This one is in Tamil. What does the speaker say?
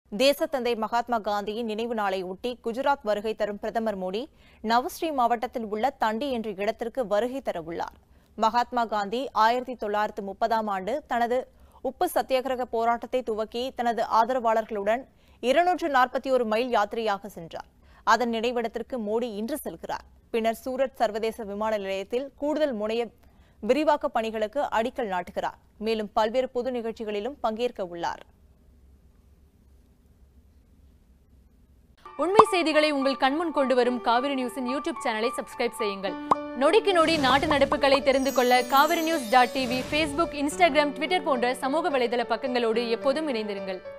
தேசத்தந்தை மகாத்மா காந்தியின் நினைவு நாளை ஒட்டி குஜராத் வருகை தரும் பிரதமர் மோடி நவஸ்ரீ மாவட்டத்தில் உள்ள தண்டி என்ற இடத்திற்கு வருகை தரவுள்ளார் மகாத்மா காந்தி ஆயிரத்தி தொள்ளாயிரத்து முப்பதாம் ஆண்டு தனது உப்பு சத்தியாகிரக போராட்டத்தை துவக்கி தனது ஆதரவாளர்களுடன் இருநூற்று நாற்பத்தி ஒரு மைல் யாத்திரையாக சென்றார் அதன் நினைவிடத்திற்கு மோடி இன்று செல்கிறார் பின்னர் சூரத் சர்வதேச விமான நிலையத்தில் கூடுதல் முனைய விரிவாக்க பணிகளுக்கு அடிக்கல் நாட்டுகிறார் மேலும் பல்வேறு பொது நிகழ்ச்சிகளிலும் பங்கேற்க உள்ளார் உண்மை செய்திகளை உங்கள் கண்முன் கொண்டு வரும் காவிரி நியூஸின் யூடியூப் சேனலை சப்ஸ்கிரைப் செய்யுங்கள் நொடிக்கு நொடி நாட்டு நடப்புகளை தெரிந்து கொள்ள Kaveri news dot TV Facebook Instagram Twitter போன்ற சமூக வலைதள பக்கங்களோடு எப்போதும் இணைந்திருங்கள்